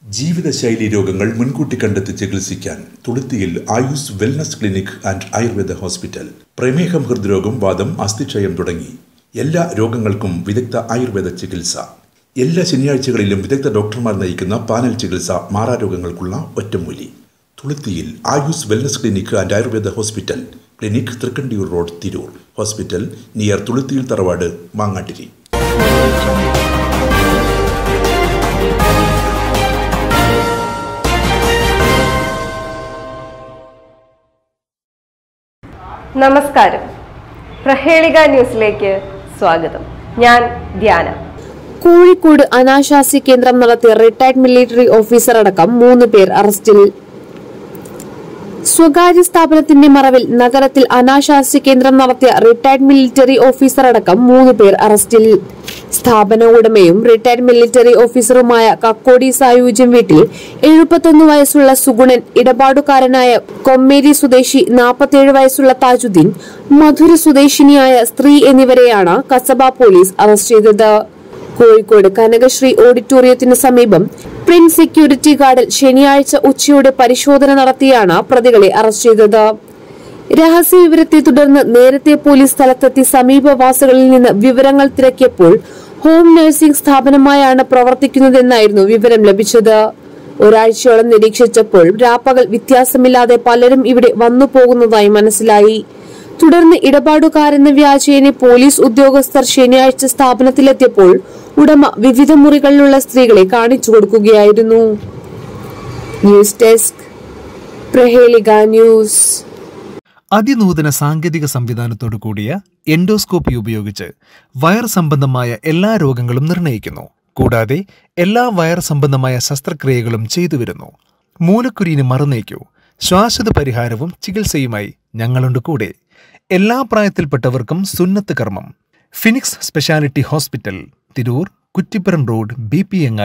ജീവിതശൈലി രോഗങ്ങൾ മുൻകൂട്ടി കണ്ടെത്തി ചികിത്സിക്കാൻ തുളുത്തിയിൽ Ayus wellness clinic and Ayurveda hospital പ്രമേഹം ഹൃദ്രോഗം വാദം അസ്ഥിക്ഷയം തുടങ്ങി എല്ലാ രോഗങ്ങൾക്കും വിദഗ്ധ ആയുർവേദ ചികിത്സ എല്ലാ ശനിയാഴ്ചകളിലും വിദഗ്ധ ഡോക്ടർമാർ നയിക്കുന്ന പാനൽ ചികിത്സ മാറാരോഗങ്ങൾക്കുള്ള ഒറ്റമൂലി തുളുത്തിയിൽ Ayus wellness clinic and Ayurveda hospital clinic Thrikkandiyur road Tirur hospital near തുളുത്തിയിൽ തറവാട് മാങ്ങാട്ടിരി നമസ്കാരം പ്രഹേളിക ന്യൂസിലേക്ക് സ്വാഗതം ഞാൻ ധ്യാന കോഴിക്കോട് അനാശാസ്യ കേന്ദ്രം നടത്തിയ റിട്ടയർഡ് മിലിറ്ററി ഓഫീസർ അടക്കം മൂന്ന് പേർ അറസ്റ്റിൽ സ്വകാര്യ സ്ഥാപനത്തിന്റെ മറവിൽ നഗരത്തിൽ അനാശാസ്യ കേന്ദ്രം നടത്തിയ റിട്ടയർഡ് മിലിറ്ററി ഓഫീസർ അടക്കം മൂന്ന് പേർ അറസ്റ്റിൽ സ്ഥാപന ഉടമയും റിട്ടയർഡ് മിലിറ്ററി ഓഫീസറുമായ കക്കോടി സായുജ്യം വീട്ടിൽ എഴുപത്തൊന്ന് വയസ്സുള്ള സുഗുണൻ ഇടപാടുകാരനായ കൊമ്മേരി സ്വദേശി നാൽപ്പത്തിയേഴ് വയസ്സുള്ള താജുദ്ദീൻ മധുര സ്വദേശിനിയായ സ്ത്രീ എന്നിവരെയാണ് കസബ പോലീസ് അറസ്റ്റ് ചെയ്തത് കോഴിക്കോട് കനകശ്രീ ഓഡിറ്റോറിയത്തിന് സമീപം പ്രിൻസ് സെക്യൂരിറ്റി ഗാർഡിൽ ശനിയാഴ്ച ഉച്ചയോടെ പരിശോധന നടത്തിയാണ് പ്രതികളെ അറസ്റ്റ് ചെയ്തത് രഹസ്യ വിവരത്തെ തുടർന്ന് നേരത്തെ പോലീസ് സ്ഥലത്തെത്തി സമീപവാസികളിൽ നിന്ന് വിവരങ്ങൾ തിരക്കിയപ്പോൾ ഹോം നഴ്സിംഗ് സ്ഥാപനമായാണ് പ്രവർത്തിക്കുന്നതെന്നായിരുന്നു വിവരം ലഭിച്ചത് ഒരാഴ്ചയോളം നിരീക്ഷിച്ചപ്പോൾ രാപ്പകൽ വ്യത്യാസമില്ലാതെ പലരും ഇവിടെ വന്നു പോകുന്നതായി മനസ്സിലായി തുടർന്ന് ഇടപാടുകാരെന്ന വ്യാജേനെ പോലീസ് ഉദ്യോഗസ്ഥർ ശനിയാഴ്ച സ്ഥാപനത്തിലെത്തിയപ്പോൾ ഉടമ വിവിധ മുറികളിലുള്ള സ്ത്രീകളെ കാണിച്ചു കൊടുക്കുകയായിരുന്നു ന്യൂസ് ഡെസ്ക് പ്രഹേലിക ന്യൂസ് അതിനൂതന സാങ്കേതിക സംവിധാനത്തോടു കൂടിയ എൻഡോസ്കോപ്പി ഉപയോഗിച്ച് വയർ സംബന്ധമായ എല്ലാ രോഗങ്ങളും നിർണ്ണയിക്കുന്നു കൂടാതെ എല്ലാ വയർ സംബന്ധമായ ശസ്ത്രക്രിയകളും ചെയ്തു വരുന്നു മൂലക്കുരുവിന് മറുനീക്കൂ ശ്വാസത പരിഹാരവും ചികിത്സയുമായി ഞങ്ങളുണ്ട് കൂടെ എല്ലാ പ്രായത്തിൽപ്പെട്ടവർക്കും സുന്നത്ത് കർമ്മം Phoenix speciality hospital Tirur Kuttippuram road B P